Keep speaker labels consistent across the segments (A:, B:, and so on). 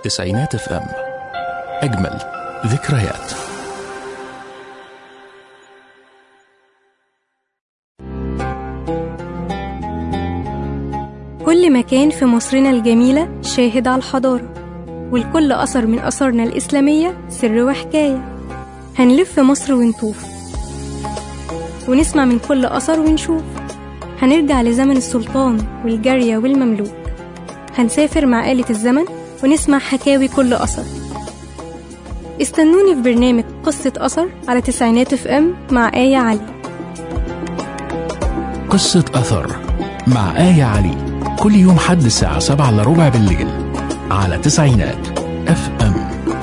A: تسعينات اف ام أجمل ذكريات
B: كل مكان في مصرنا الجميلة شاهد على الحضارة والكل أثر من أثارنا الإسلامية سر وحكاية هنلف مصر ونطوف ونسمع من كل أثر ونشوف هنرجع لزمن السلطان والجارية والمملوك هنسافر مع آلة الزمن ونسمع حكاوي كل أثر استنوني في برنامج قصة أثر على تسعينات اف ام مع آية علي
A: قصة أثر مع آية علي كل يوم حد الساعة سبعة إلا ربع بالليل على تسعينات اف ام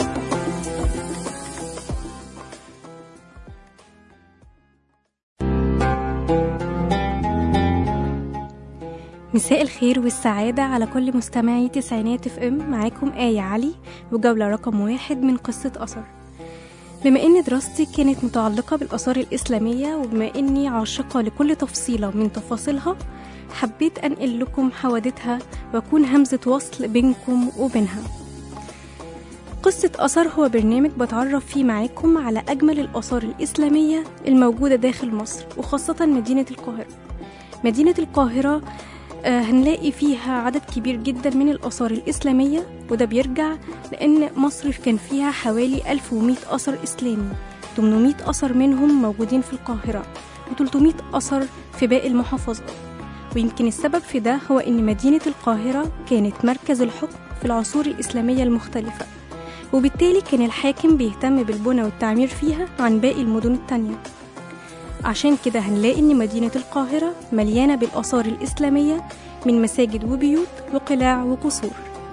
B: مساء الخير والسعادة على كل مستمعي تسعينات اف ام معاكم آية علي وجولة رقم واحد من قصة أثر بما ان دراستي كانت متعلقة بالآثار الإسلامية وبما اني عاشقة لكل تفصيلة من تفاصيلها حبيت أنقل لكم حوادثها وأكون همزة وصل بينكم وبينها قصة أثر هو برنامج بتعرف فيه معاكم على أجمل الآثار الإسلامية الموجودة داخل مصر وخاصة مدينة القاهرة مدينة القاهرة آه، هنلاقي فيها عدد كبير جدا من الآثار الإسلامية وده بيرجع لأن مصر كان فيها حوالي 1100 أثر إسلامي 800 أثر منهم موجودين في القاهرة و300 أثر في باقي المحافظات ويمكن السبب في ده هو إن مدينة القاهرة كانت مركز الحكم في العصور الإسلامية المختلفة وبالتالي كان الحاكم بيهتم بالبنى والتعمير فيها عن باقي المدن التانية عشان كده هنلاقي إن مدينة القاهرة مليانة بالآثار الإسلامية من مساجد وبيوت وقلاع وقصور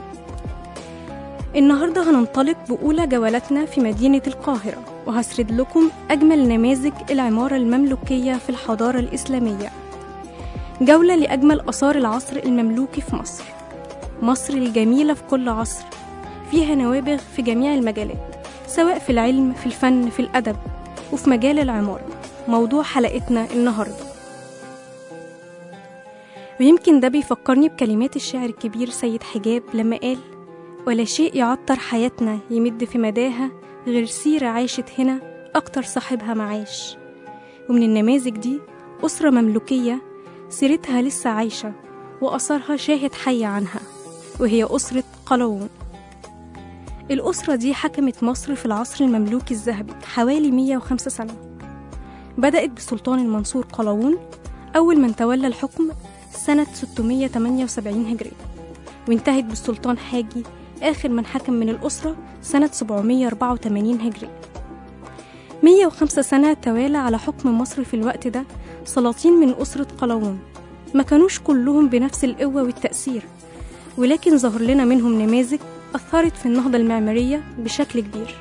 B: النهاردة هننطلق بأولى جولاتنا في مدينة القاهرة وهسرد لكم أجمل نماذج العمارة المملوكية في الحضارة الإسلامية جولة لأجمل آثار العصر المملوكي في مصر مصر الجميلة في كل عصر فيها نوابغ في جميع المجالات سواء في العلم في الفن في الأدب وفي مجال العمارة موضوع حلقتنا النهاردة ويمكن ده بيفكرني بكلمات الشاعر الكبير سيد حجاب لما قال ولا شيء يعطر حياتنا يمد في مداها غير سيرة عاشت هنا أكتر صاحبها معاش ومن النماذج دي أسرة مملوكية سيرتها لسه عايشة وأثرها شاهد حي عنها وهي أسرة قلاوون الأسرة دي حكمت مصر في العصر المملوكي الذهبي حوالي 105 سنة بدأت بالسلطان المنصور قلاوون أول من تولى الحكم سنة 678 هجرية وانتهت بالسلطان حاجي آخر من حكم من الأسرة سنة 784 هجرية 105 سنة توالى على حكم مصر في الوقت ده سلاطين من أسرة قلاوون ما كانوش كلهم بنفس القوة والتأثير ولكن ظهر لنا منهم نماذج أثرت في النهضة المعمارية بشكل كبير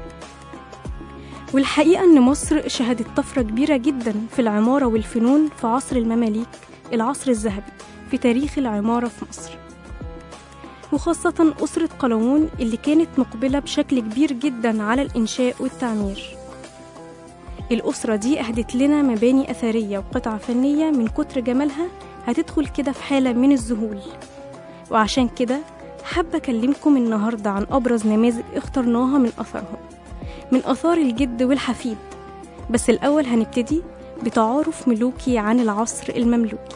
B: والحقيقة أن مصر شهدت طفرة كبيرة جدا في العمارة والفنون في عصر المماليك العصر الذهبي في تاريخ العمارة في مصر وخاصة أسرة قلاوون اللي كانت مقبلة بشكل كبير جدا على الإنشاء والتعمير الأسرة دي أهدت لنا مباني أثرية وقطع فنية من كتر جمالها هتدخل كده في حالة من الذهول وعشان كده حابة أكلمكم النهاردة عن أبرز نماذج اخترناها من أثرهم من آثار الجد والحفيد بس الأول هنبتدي بتعارف ملوكي عن العصر المملوكي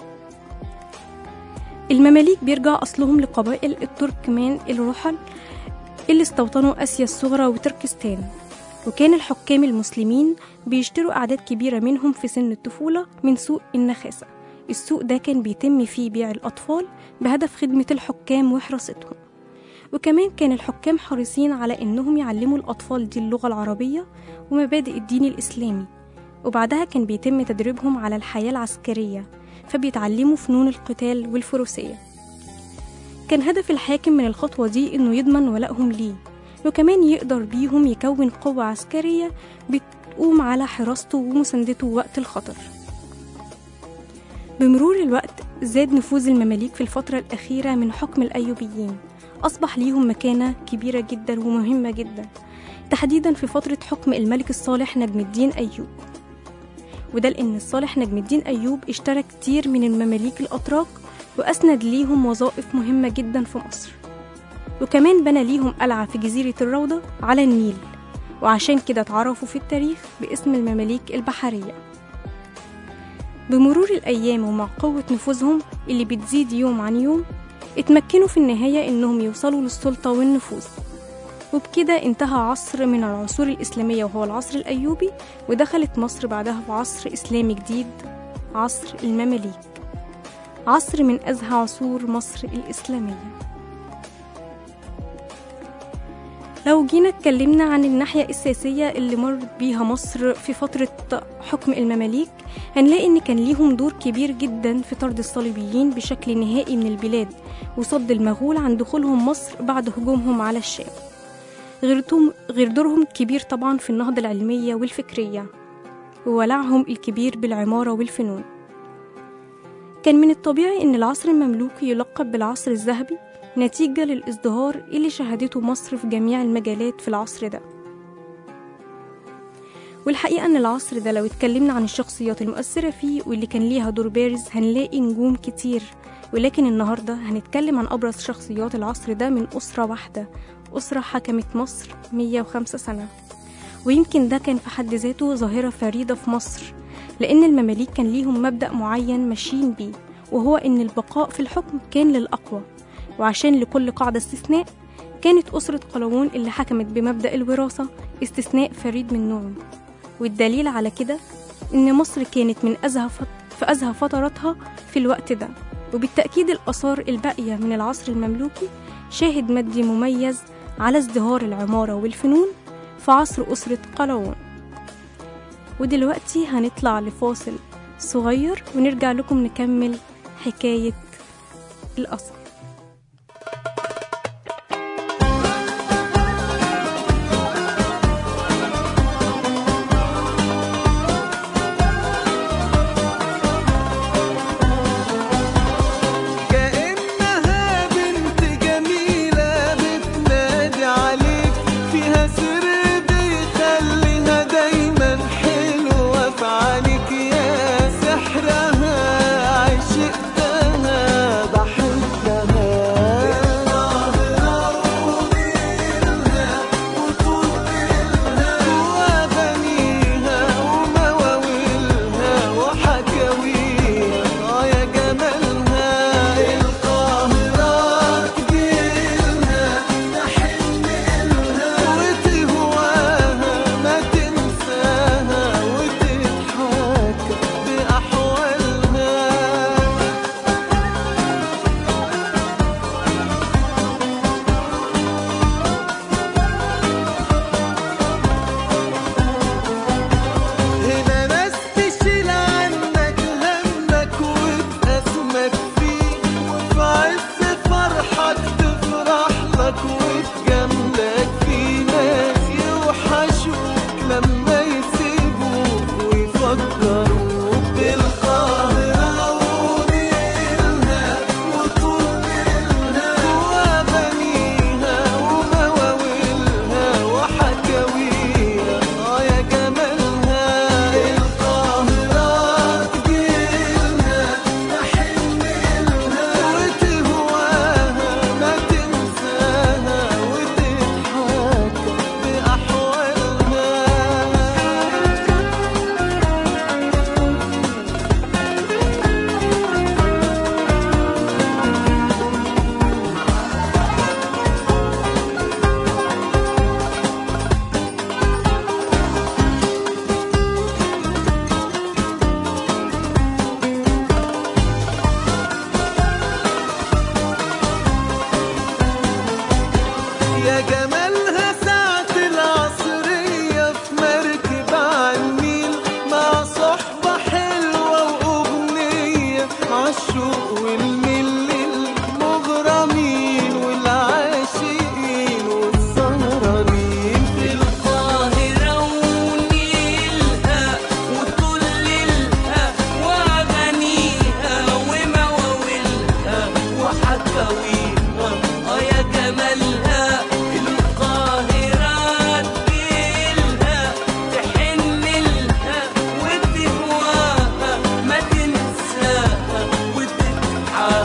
B: المماليك بيرجع أصلهم لقبائل التركمان الرحل اللي استوطنوا آسيا الصغرى وتركستان وكان الحكام المسلمين بيشتروا أعداد كبيرة منهم في سن الطفولة من سوق النخاسة السوق ده كان بيتم فيه بيع الأطفال بهدف خدمة الحكام وحراستهم وكمان كان الحكام حريصين على إنهم يعلموا الأطفال دي اللغة العربية ومبادئ الدين الإسلامي وبعدها كان بيتم تدريبهم على الحياة العسكرية فبيتعلموا فنون القتال والفروسية كان هدف الحاكم من الخطوة دي إنه يضمن ولائهم ليه وكمان يقدر بيهم يكون قوة عسكرية بتقوم على حراسته ومساندته وقت الخطر بمرور الوقت زاد نفوذ المماليك في الفترة الأخيرة من حكم الأيوبيين أصبح ليهم مكانة كبيرة جدا ومهمة جدا تحديدا في فترة حكم الملك الصالح نجم الدين أيوب وده لأن الصالح نجم الدين أيوب اشترى كتير من المماليك الأتراك وأسند ليهم وظائف مهمة جدا في مصر وكمان بنى ليهم قلعة في جزيرة الروضة على النيل وعشان كده اتعرفوا في التاريخ باسم المماليك البحرية بمرور الأيام ومع قوة نفوذهم اللي بتزيد يوم عن يوم اتمكنوا في النهاية إنهم يوصلوا للسلطة والنفوذ وبكده انتهى عصر من العصور الإسلامية وهو العصر الأيوبي ودخلت مصر بعدها في عصر إسلامي جديد عصر المماليك عصر من أزهى عصور مصر الإسلامية لو جينا اتكلمنا عن الناحية السياسية اللي مرت بيها مصر في فترة حكم المماليك هنلاقي إن كان ليهم دور كبير جدا في طرد الصليبيين بشكل نهائي من البلاد وصد المغول عن دخولهم مصر بعد هجومهم على الشام غير دورهم كبير طبعا في النهضة العلمية والفكرية وولعهم الكبير بالعمارة والفنون كان من الطبيعي إن العصر المملوكي يلقب بالعصر الذهبي نتيجة للازدهار اللي شهدته مصر في جميع المجالات في العصر ده والحقيقة إن العصر ده لو اتكلمنا عن الشخصيات المؤثرة فيه واللي كان ليها دور بارز هنلاقي نجوم كتير ولكن النهاردة هنتكلم عن أبرز شخصيات العصر ده من أسرة واحدة أسرة حكمت مصر 105 سنة ويمكن ده كان في حد ذاته ظاهرة فريدة في مصر لأن المماليك كان ليهم مبدأ معين ماشيين بيه وهو إن البقاء في الحكم كان للأقوى وعشان لكل قاعدة استثناء كانت أسرة قلاوون اللي حكمت بمبدأ الوراثة استثناء فريد من نوعه والدليل على كده إن مصر كانت من أزهى فت... في أزهى فتراتها في الوقت ده وبالتأكيد الآثار الباقية من العصر المملوكي شاهد مادي مميز على ازدهار العمارة والفنون في عصر أسرة قلاوون ودلوقتي هنطلع لفاصل صغير ونرجع لكم نكمل حكاية الأصل
C: كأنها بنت جميلة بتنادي عليك فيها سر بيخليها دايما حلوة في عينيك يا سحرها عشقتها بحبها وأغانيها ومواويلها وحكاويها آه يا جمالها القاهرة تجيلها تحن إلها وتهواها ما تنساها وتضحك بأحوالها هنا ناس تشيل عنك همك وتقسمك فيه وفي عز فرحك تفرح لك وتجاملك فيه ناس يوحشوك لما يسيبوك ويفكروك بالقاهرة ونيلها وطولها وأغانيها ومواويلها وحكاويها آه يا جمالها القاهرة تجيلها تحن إلها وتهواها ما تنساها وتضحك بأحوالها يا جمالها ساعة العصرية في مركب عالنيل مع صحبة حلوة وأغنية عالشوق والمل المغرمين والعاشقين والسهرانين في القاهرة ونيلها وطللها وأغانيها ومواويلها وحكاويها آه يا جمالها القاهرة تجيلها تحنلها وتهواها ما تنساها وتضحك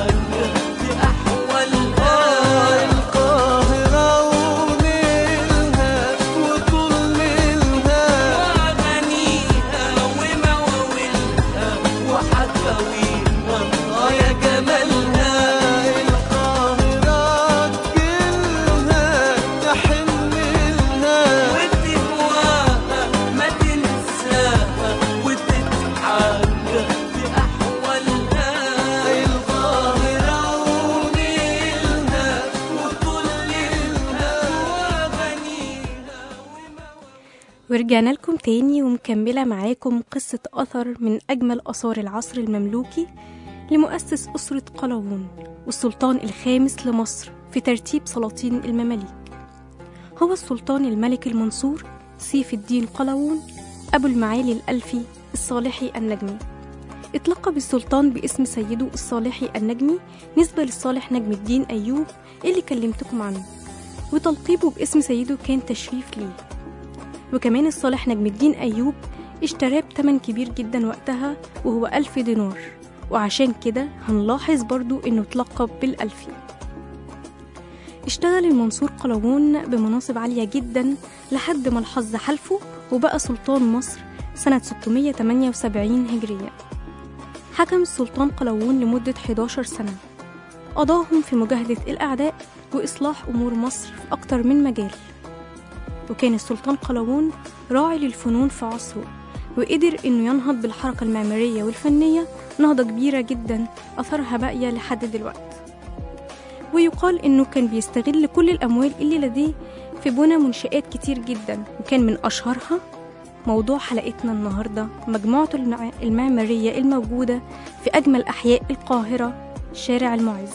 B: ورجعنا لكم تاني ومكملة معاكم قصة أثر من أجمل آثار العصر المملوكي لمؤسس أسرة قلاوون والسلطان الخامس لمصر في ترتيب سلاطين المماليك هو السلطان الملك المنصور سيف الدين قلاوون أبو المعالي الألفي الصالحي النجمي اتلقب السلطان باسم سيده الصالحي النجمي نسبة للصالح نجم الدين أيوب اللي كلمتكم عنه وتلقيبه باسم سيده كان تشريف ليه وكمان الصالح نجم الدين أيوب اشتراه بتمن كبير جدا وقتها وهو ألف دينار وعشان كده هنلاحظ برضو انه اتلقب بالألفي اشتغل المنصور قلاوون بمناصب عالية جدا لحد ما الحظ حلفه وبقى سلطان مصر سنة 678 هجرية حكم السلطان قلاوون لمدة 11 سنة قضاهم في مجاهدة الأعداء وإصلاح أمور مصر في أكتر من مجال وكان السلطان قلاوون راعي للفنون في عصره وقدر إنه ينهض بالحركة المعمارية والفنية نهضة كبيرة جدا أثرها باقية لحد دلوقتي ويقال إنه كان بيستغل كل الأموال اللي لديه في بنى منشآت كتير جدا وكان من أشهرها موضوع حلقتنا النهاردة مجموعته المع- المعمارية الموجودة في أجمل أحياء القاهرة شارع المعز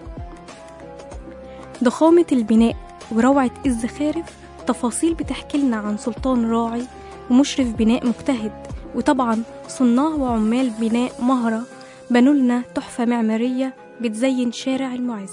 B: ضخامة البناء وروعة الزخارف تفاصيل بتحكي لنا عن سلطان راعي ومشرف بناء مجتهد وطبعا صناع وعمال بناء مهرة بنوا لنا تحفة معمارية بتزين شارع المعز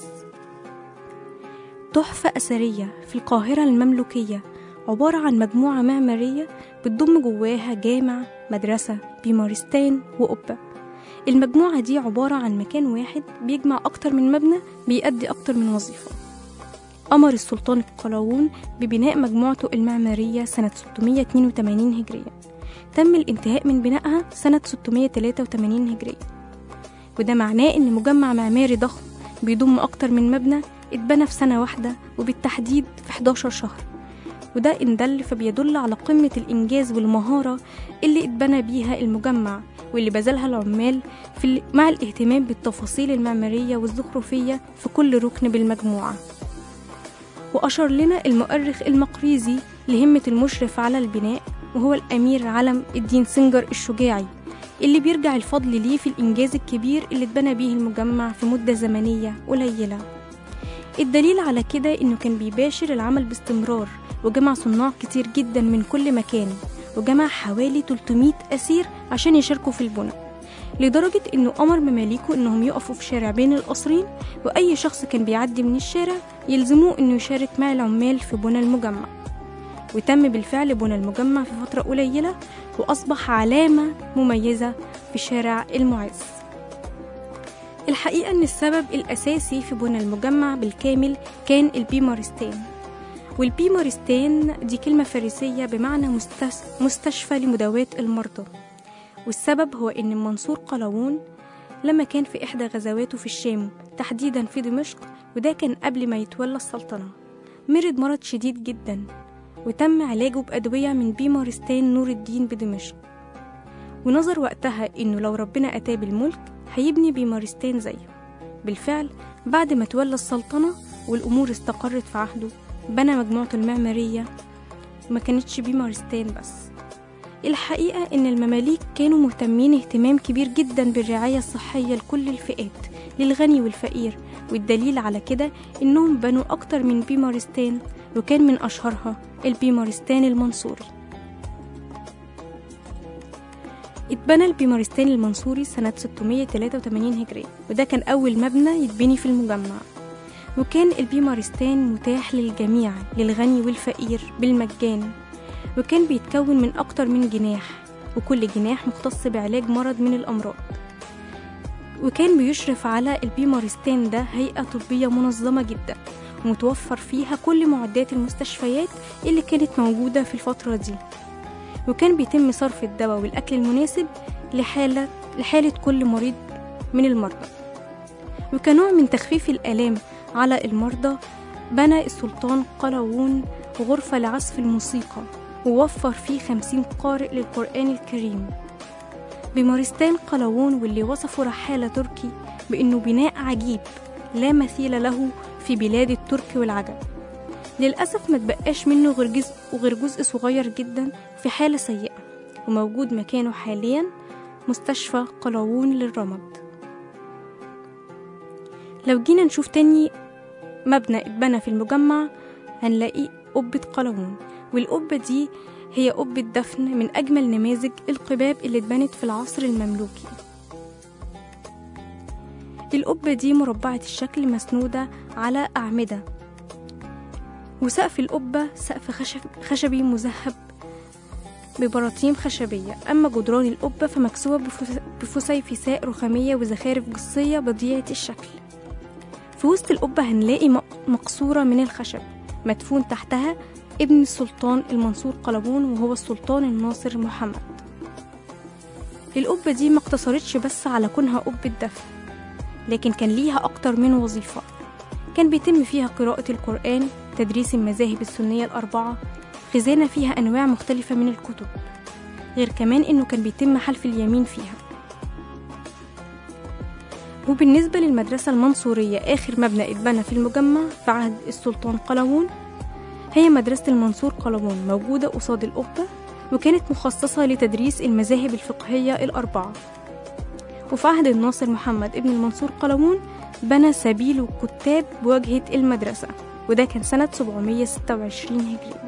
B: تحفة أثرية في القاهرة المملوكية عبارة عن مجموعة معمارية بتضم جواها جامع مدرسة بيمارستان وقبة المجموعة دي عبارة عن مكان واحد بيجمع أكتر من مبنى بيأدي أكتر من وظيفة أمر السلطان القلاوون ببناء مجموعته المعمارية سنة 682 هجرية تم الانتهاء من بنائها سنة 683 هجرية وده معناه إن مجمع معماري ضخم بيضم أكتر من مبنى اتبنى في سنة واحدة وبالتحديد في 11 شهر وده إن دل فبيدل على قمة الإنجاز والمهارة اللي اتبنى بيها المجمع واللي بذلها العمال في ال- مع الاهتمام بالتفاصيل المعمارية والزخرفية في كل ركن بالمجموعة وأشار لنا المؤرخ المقريزي لهمة المشرف على البناء وهو الأمير علم الدين سنجر الشجاعي اللي بيرجع الفضل ليه في الإنجاز الكبير اللي اتبنى بيه المجمع في مدة زمنية قليلة الدليل على كده إنه كان بيباشر العمل باستمرار وجمع صناع كتير جدا من كل مكان وجمع حوالي 300 أسير عشان يشاركوا في البناء لدرجة إنه أمر مماليكه إنهم يقفوا في شارع بين القصرين وأي شخص كان بيعدي من الشارع يلزموه إنه يشارك مع العمال في بنى المجمع وتم بالفعل بنى المجمع في فترة قليلة وأصبح علامة مميزة في شارع المعز الحقيقة إن السبب الأساسي في بنى المجمع بالكامل كان البيمارستان والبيمارستان دي كلمة فارسية بمعنى مستس- مستشفى لمداواة المرضى والسبب هو إن منصور قلاوون لما كان في إحدى غزواته في الشام تحديدا في دمشق وده كان قبل ما يتولى السلطنة مرض مرض شديد جدا وتم علاجه بأدوية من بيمارستان نور الدين بدمشق ونظر وقتها إنه لو ربنا أتاه بالملك هيبني بيمارستان زيه بالفعل بعد ما تولى السلطنة والأمور استقرت في عهده بنى مجموعته المعمارية ما كانتش بيمارستان بس الحقيقة إن المماليك كانوا مهتمين اهتمام كبير جدا بالرعاية الصحية لكل الفئات للغني والفقير والدليل على كده إنهم بنوا أكتر من بيمارستان وكان من أشهرها البيمارستان المنصوري اتبنى البيمارستان المنصوري سنة 683 هجرية وده كان أول مبنى يتبني في المجمع وكان البيمارستان متاح للجميع للغني والفقير بالمجان وكان بيتكون من أكتر من جناح وكل جناح مختص بعلاج مرض من الأمراض وكان بيشرف على البيمارستان ده هيئة طبية منظمة جدا ومتوفر فيها كل معدات المستشفيات اللي كانت موجودة في الفترة دي وكان بيتم صرف الدواء والأكل المناسب لحالة, لحالة كل مريض من المرضى وكنوع من تخفيف الآلام على المرضى بنى السلطان قلاوون غرفة لعزف الموسيقى ووفر فيه خمسين قارئ للقرآن الكريم بمارستان قلاوون واللي وصفه رحالة تركي بأنه بناء عجيب لا مثيل له في بلاد الترك والعجم للأسف ما تبقاش منه غير جزء وغير جزء صغير جدا في حالة سيئة وموجود مكانه حاليا مستشفى قلاوون للرمد لو جينا نشوف تاني مبنى اتبنى في المجمع هنلاقي قبة قلاوون والقبة دي هي قبة دفن من أجمل نماذج القباب اللي اتبنت في العصر المملوكي القبة دي مربعة الشكل مسنودة على أعمدة وسقف القبة سقف خشب خشبي مذهب ببراطيم خشبية أما جدران القبة فمكسوة بفس- بفسيفساء رخامية وزخارف جصية بديعة الشكل في وسط القبة هنلاقي م- مقصورة من الخشب مدفون تحتها ابن السلطان المنصور قلاوون وهو السلطان الناصر محمد القبة دي ما اقتصرتش بس على كونها قبة دفن لكن كان ليها أكتر من وظيفة كان بيتم فيها قراءة القرآن تدريس المذاهب السنية الأربعة خزانة فيها أنواع مختلفة من الكتب غير كمان إنه كان بيتم حلف اليمين فيها وبالنسبة للمدرسة المنصورية آخر مبنى اتبنى في المجمع في عهد السلطان قلاوون هي مدرسة المنصور قلاوون موجودة قصاد القبة وكانت مخصصة لتدريس المذاهب الفقهية الأربعة وفي عهد الناصر محمد ابن المنصور قلاوون بنى سبيل الكتاب بواجهة المدرسة وده كان سنة 726 هجري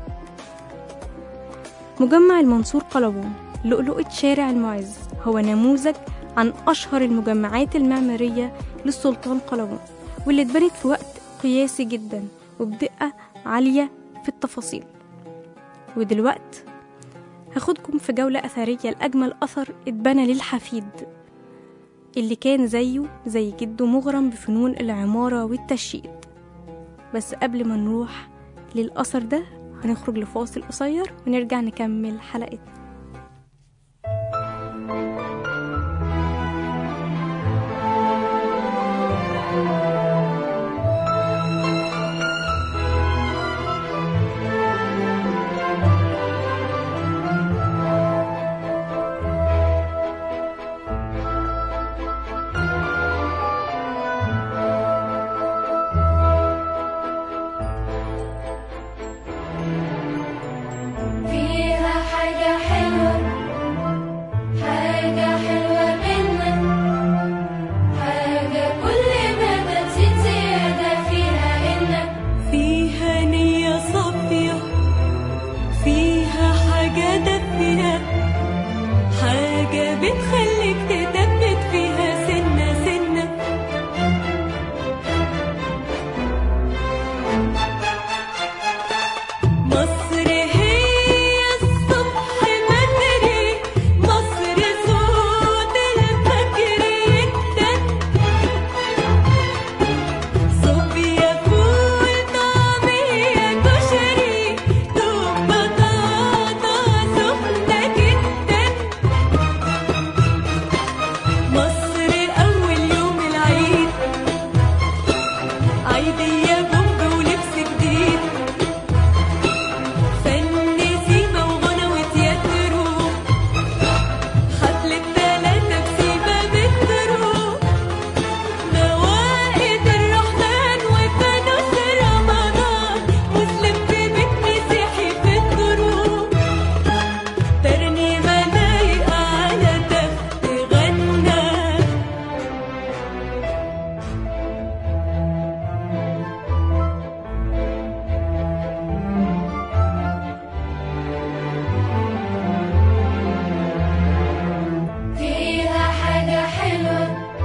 B: مجمع المنصور قلاوون لؤلؤة شارع المعز هو نموذج عن أشهر المجمعات المعمارية للسلطان قلاوون واللي اتبنت في وقت قياسي جدا وبدقة عالية في التفاصيل ودلوقت هاخدكم في جولة أثرية لأجمل أثر اتبنى للحفيد اللي كان زيه زي جده مغرم بفنون العمارة والتشييد بس قبل ما نروح للأثر ده هنخرج لفاصل قصير ونرجع نكمل حلقتنا
D: فيها حاجة حلوة حاجة حلوة بينا حاجة كل ما تزيد زيادة فيها إنك
E: فيها نية صافية فيها حاجة دافية حاجة بتخليك تثبت فيها سنة سنة مصر هي الصبح بدري مصر صوت الفجر يدن صوبيا فول طعمية كشري دوب بطاطا سخنة جدا مصر أول يوم العيد عيدية بومب ولبس جديد فن سيما وغنى وتياترو حفلة تلاتة بسيبة بترو موائد الرحمن وفانوس رمضان مسلم في بيت مسيحي في الدروب ترنيمة لايقة على تخت غنى
D: فيها حاجة حلوة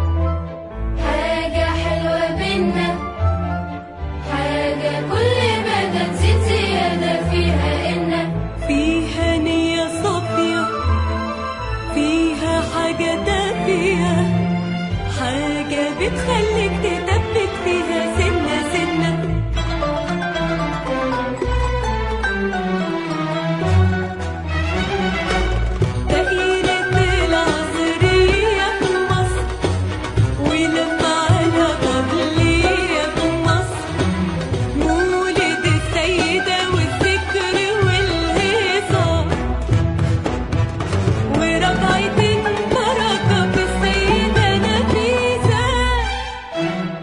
D: حاجة حلوة بينا حاجة كل ما تزيد زيادة فيها إنك
E: فيها نية صافية فيها حاجة دافية حاجة بتخليك تثبت فيها سنة سنة دايرة العصرية في مصر ولما على قبلية في مصر مولد السيدة والذكر والهيصة ورجعت بركة في السيدة نفيسة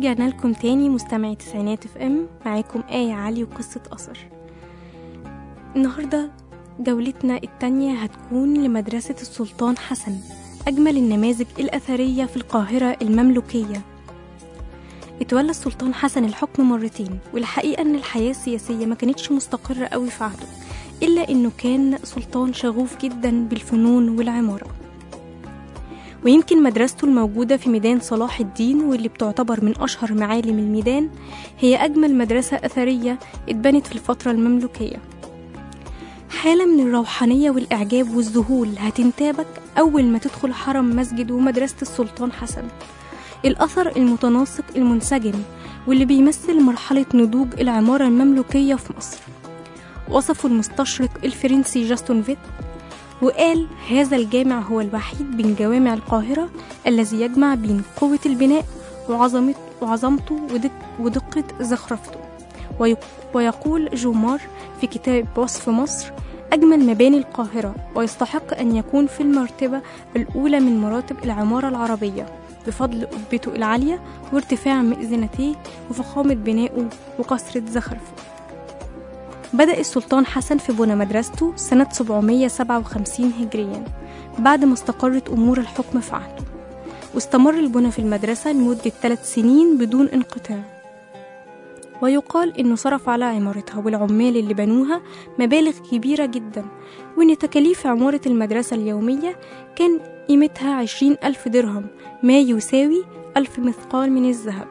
B: ورجعنا لكم تاني مستمعي تسعينات اف ام معاكم آية علي وقصة أثر النهاردة جولتنا التانية هتكون لمدرسة السلطان حسن أجمل النماذج الأثرية في القاهرة المملوكية اتولى السلطان حسن الحكم مرتين والحقيقة إن الحياة السياسية ما كانتش مستقرة قوي في عهده إلا إنه كان سلطان شغوف جدا بالفنون والعمارة ويمكن مدرسته الموجودة في ميدان صلاح الدين واللي بتعتبر من أشهر معالم الميدان هي أجمل مدرسة أثرية اتبنت في الفترة المملوكية حالة من الروحانية والإعجاب والذهول هتنتابك أول ما تدخل حرم مسجد ومدرسة السلطان حسن الأثر المتناسق المنسجم واللي بيمثل مرحلة نضوج العمارة المملوكية في مصر وصفه المستشرق الفرنسي جاستون فيت وقال هذا الجامع هو الوحيد بين جوامع القاهرة الذي يجمع بين قوة البناء وعظمت وعظمته ودق ودقة زخرفته ويق- ويقول جومار في كتاب وصف مصر أجمل مباني القاهرة ويستحق أن يكون في المرتبة الأولى من مراتب العمارة العربية بفضل قبته العالية وارتفاع مئذنتيه وفخامة بنائه وكثرة زخرفه بدأ السلطان حسن في بنى مدرسته سنة 757 هجريا بعد ما استقرت أمور الحكم في عهده واستمر البنى في المدرسة لمدة ثلاث سنين بدون انقطاع ويقال إنه صرف على عمارتها والعمال اللي بنوها مبالغ كبيرة جدا وإن تكاليف عمارة المدرسة اليومية كان قيمتها عشرين ألف درهم ما يساوي ألف مثقال من الذهب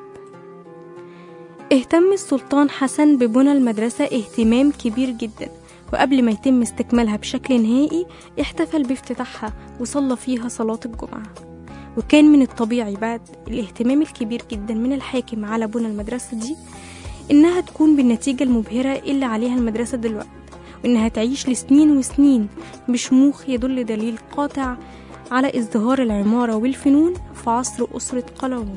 B: اهتم السلطان حسن ببنى المدرسة اهتمام كبير جدا وقبل ما يتم استكمالها بشكل نهائي احتفل بافتتاحها وصلى فيها صلاة الجمعة وكان من الطبيعي بعد الاهتمام الكبير جدا من الحاكم على بنى المدرسة دي إنها تكون بالنتيجة المبهرة اللي عليها المدرسة دلوقتي وإنها تعيش لسنين وسنين بشموخ يدل دليل قاطع على ازدهار العمارة والفنون في عصر أسرة قلاوون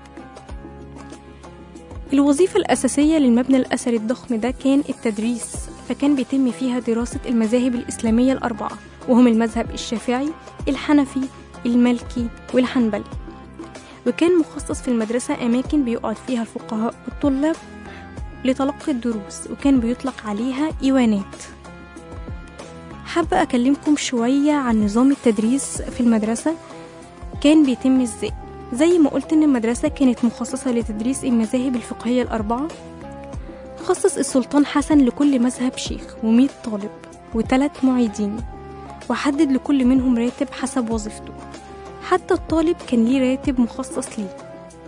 B: الوظيفة الأساسية للمبنى الأثري الضخم ده كان التدريس فكان بيتم فيها دراسة المذاهب الإسلامية الأربعة وهم المذهب الشافعي الحنفي المالكي والحنبلي وكان مخصص في المدرسة أماكن بيقعد فيها الفقهاء والطلاب لتلقي الدروس وكان بيطلق عليها إيوانات حابة أكلمكم شوية عن نظام التدريس في المدرسة كان بيتم ازاي زي ما قلت ان المدرسة كانت مخصصة لتدريس المذاهب الفقهية الأربعة خصص السلطان حسن لكل مذهب شيخ ومية طالب وثلاث معيدين وحدد لكل منهم راتب حسب وظيفته حتى الطالب كان ليه راتب مخصص ليه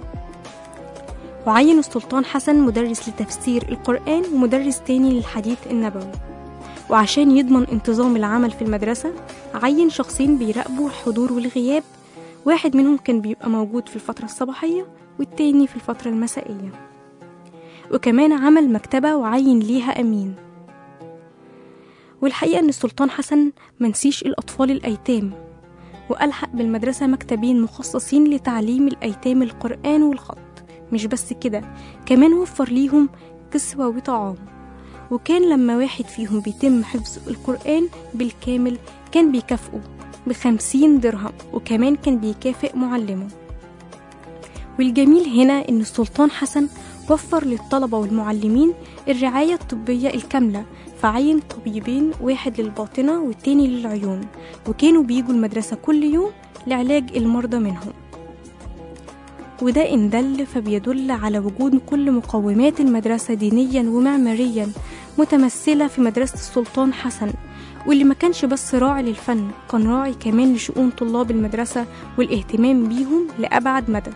B: وعين السلطان حسن مدرس لتفسير القرآن ومدرس تاني للحديث النبوي وعشان يضمن انتظام العمل في المدرسة عين شخصين بيراقبوا الحضور والغياب واحد منهم كان بيبقى موجود في الفترة الصباحية والتاني في الفترة المسائية وكمان عمل مكتبة وعين ليها أمين والحقيقة إن السلطان حسن منسيش الأطفال الأيتام وألحق بالمدرسة مكتبين مخصصين لتعليم الأيتام القرآن والخط مش بس كده كمان وفر ليهم كسوة وطعام وكان لما واحد فيهم بيتم حفظ القرآن بالكامل كان بيكافئه بخمسين درهم وكمان كان بيكافئ معلمه والجميل هنا إن السلطان حسن وفر للطلبة والمعلمين الرعاية الطبية الكاملة فعين طبيبين واحد للباطنة والتاني للعيون وكانوا بيجوا المدرسة كل يوم لعلاج المرضى منهم وده إن دل فبيدل على وجود كل مقومات المدرسة دينيا ومعماريا متمثلة في مدرسة السلطان حسن واللي ما كانش بس راعي للفن كان راعي كمان لشؤون طلاب المدرسة والاهتمام بيهم لأبعد مدى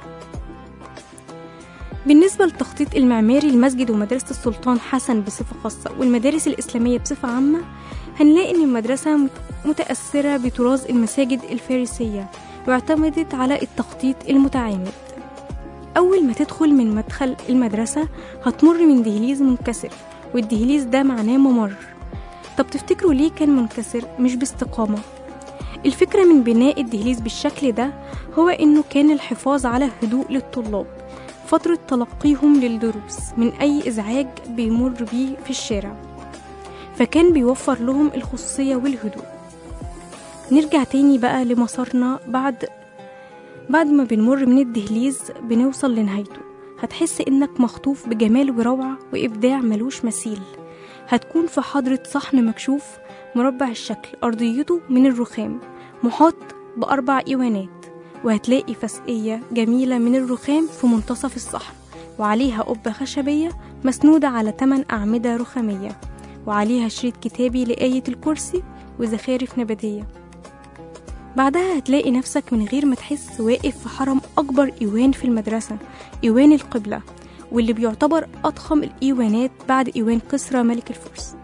B: بالنسبة للتخطيط المعماري لمسجد ومدرسة السلطان حسن بصفة خاصة والمدارس الإسلامية بصفة عامة هنلاقي إن المدرسة مت- متأثرة بطراز المساجد الفارسية واعتمدت على التخطيط المتعامد أول ما تدخل من مدخل المدرسة هتمر من دهليز منكسر والدهليز ده معناه ممر طب تفتكروا ليه كان منكسر مش باستقامة الفكرة من بناء الدهليز بالشكل ده هو إنه كان الحفاظ على هدوء للطلاب فترة تلقيهم للدروس من أي إزعاج بيمر بيه في الشارع فكان بيوفر لهم الخصوصية والهدوء نرجع تاني بقى لمسارنا بعد بعد ما بنمر من الدهليز بنوصل لنهايته هتحس إنك مخطوف بجمال وروعة وإبداع ملوش مثيل هتكون في حضرة صحن مكشوف مربع الشكل أرضيته من الرخام محاط بأربع إيوانات وهتلاقي فسقية جميلة من الرخام في منتصف الصحن وعليها قبة خشبية مسنودة على تمن أعمدة رخامية وعليها شريط كتابي لآية الكرسي وزخارف نباتية بعدها هتلاقي نفسك من غير ما تحس واقف في حرم أكبر إيوان في المدرسة إيوان القبلة واللي بيعتبر أضخم الإيوانات بعد إيوان كسرى ملك الفرس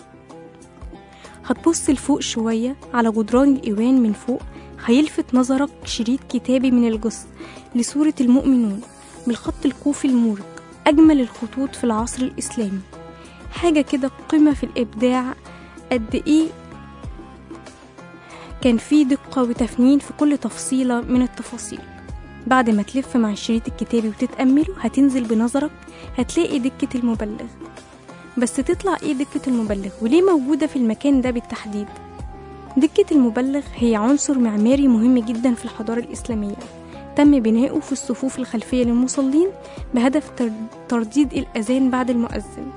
B: هتبص لفوق شوية على جدران الإيوان من فوق هيلفت نظرك شريط كتابي من الجث لسورة المؤمنون بالخط الكوفي المورج أجمل الخطوط في العصر الإسلامي حاجة كده قمة في الإبداع قد إيه كان في دقة وتفنين في كل تفصيلة من التفاصيل بعد ما تلف مع الشريط الكتابي وتتأمله هتنزل بنظرك هتلاقي دكة المبلغ بس تطلع ايه دكة المبلغ وليه موجودة في المكان ده بالتحديد دكة المبلغ هي عنصر معماري مهم جدا في الحضارة الإسلامية تم بناؤه في الصفوف الخلفية للمصلين بهدف تر- ترديد الأذان بعد المؤذن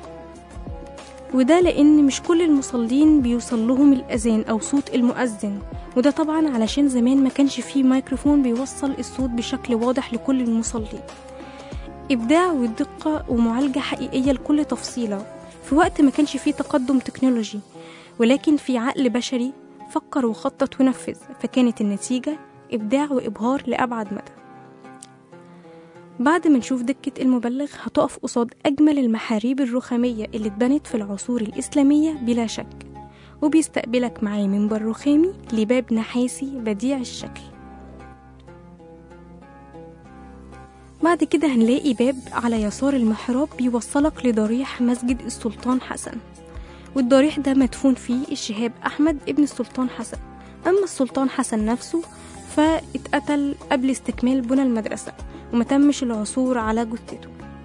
B: وده لأن مش كل المصلين بيوصل لهم الأذان أو صوت المؤذن وده طبعا علشان زمان ما كانش فيه ميكروفون بيوصل الصوت بشكل واضح لكل المصلين إبداع ودقة ومعالجة حقيقية لكل تفصيلة في وقت ما كانش فيه تقدم تكنولوجي ولكن في عقل بشري فكر وخطط ونفذ فكانت النتيجة إبداع وإبهار لأبعد مدى بعد ما نشوف دكة المبلغ هتقف قصاد أجمل المحاريب الرخامية اللي اتبنت في العصور الإسلامية بلا شك وبيستقبلك معاه منبر رخامي لباب نحاسي بديع الشكل بعد كده هنلاقي باب على يسار المحراب بيوصلك لضريح مسجد السلطان حسن والضريح ده مدفون فيه الشهاب أحمد ابن السلطان حسن أما السلطان حسن نفسه فاتقتل قبل استكمال بنى المدرسة وما تمش العثور على جثته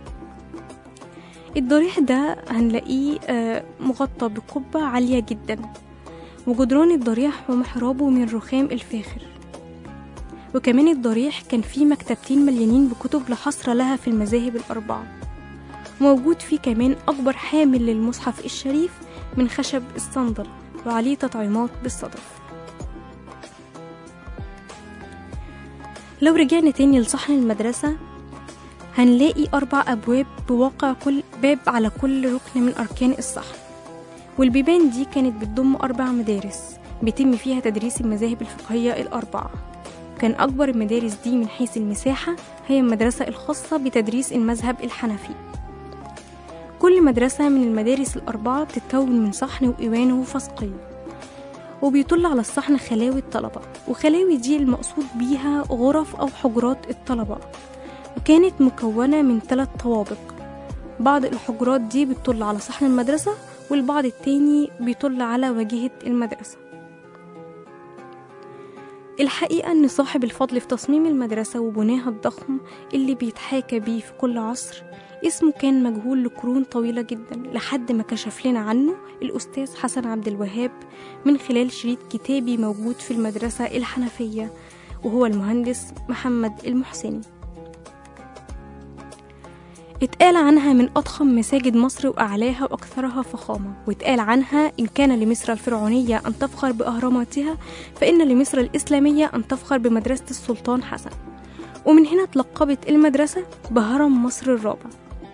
B: الضريح ده هنلاقيه آه، مغطى بقبة عالية جدا وجدران الضريح ومحرابه من رخام الفاخر وكمان الضريح كان فيه مكتبتين مليانين بكتب لا حصر لها في المذاهب الأربعة موجود فيه كمان أكبر حامل للمصحف الشريف من خشب الصندل وعليه تطعيمات بالصدف لو رجعنا تاني لصحن المدرسة هنلاقي أربع أبواب بواقع كل باب على كل ركن من أركان الصحن والبيبان دي كانت بتضم أربع مدارس بيتم فيها تدريس المذاهب الفقهية الأربعة كان أكبر المدارس دي من حيث المساحة هي المدرسة الخاصة بتدريس المذهب الحنفي كل مدرسة من المدارس الأربعة بتتكون من صحن وإيوان وفسقي وبيطل على الصحن خلاوي الطلبة وخلاوي دي المقصود بيها غرف أو حجرات الطلبة وكانت مكونة من ثلاث طوابق بعض الحجرات دي بتطل على صحن المدرسة والبعض التاني بيطل على واجهة المدرسة الحقيقة إن صاحب الفضل في تصميم المدرسة وبناها الضخم اللي بيتحاكى بيه في كل عصر اسمه كان مجهول لقرون طويلة جدا لحد ما كشف لنا عنه الأستاذ حسن عبد الوهاب من خلال شريط كتابي موجود في المدرسة الحنفية وهو المهندس محمد المحسني اتقال عنها من أضخم مساجد مصر وأعلاها وأكثرها فخامة واتقال عنها إن كان لمصر الفرعونية أن تفخر بأهراماتها فإن لمصر الإسلامية أن تفخر بمدرسة السلطان حسن ومن هنا تلقبت المدرسة بهرم مصر الرابع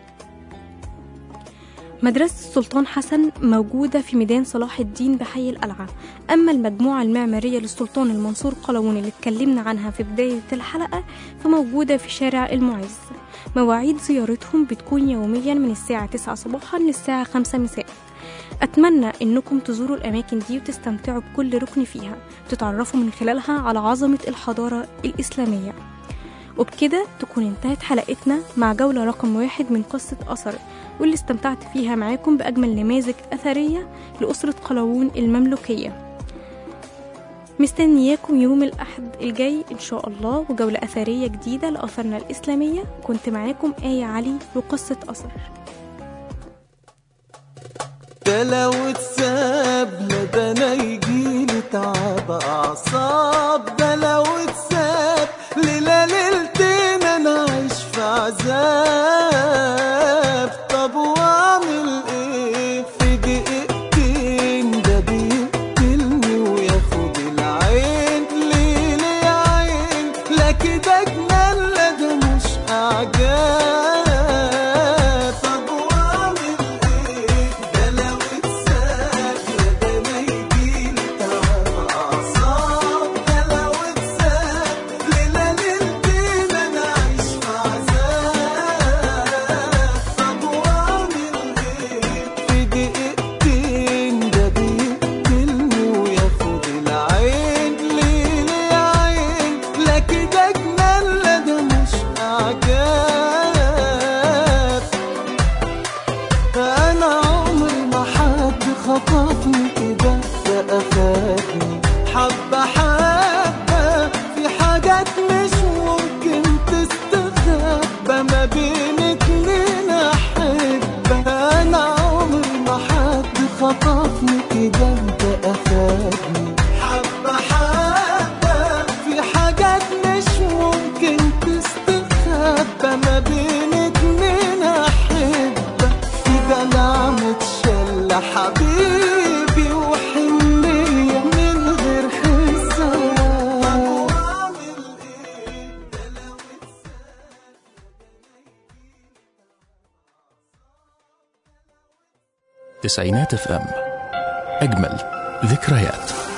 B: مدرسة السلطان حسن موجودة في ميدان صلاح الدين بحي القلعة أما المجموعة المعمارية للسلطان المنصور قلاوون اللي اتكلمنا عنها في بداية الحلقة فموجودة في شارع المعز مواعيد زيارتهم بتكون يوميا من الساعة 9 صباحا للساعة 5 مساء أتمنى إنكم تزوروا الأماكن دي وتستمتعوا بكل ركن فيها وتتعرفوا من خلالها على عظمة الحضارة الإسلامية وبكده تكون انتهت حلقتنا مع جولة رقم واحد من قصة أثر واللي استمتعت فيها معاكم بأجمل نماذج أثرية لأسرة قلاوون المملوكية مستنياكم يوم الأحد الجاي إن شاء الله وجولة أثرية جديدة لأثرنا الإسلامية كنت معاكم آية علي وقصة أثر
C: ده لو اتساب ده انا يجيلي تعب اعصاب ده لو اتساب ليلة ليلتين انا عايش في عذاب خطفني كده ده أخدني حبة حبة في حاجات مش ممكن تستخبى ما بين اتنين أحبة أنا عمري ما حد خطفني كده ده أخدني حبة حبة في حاجات مش ممكن تستخبى ما بين اتنين أحبة في دلع متشلة حبيبي وحنية من غير حساب
A: تسعينات اف ام اجمل ذكريات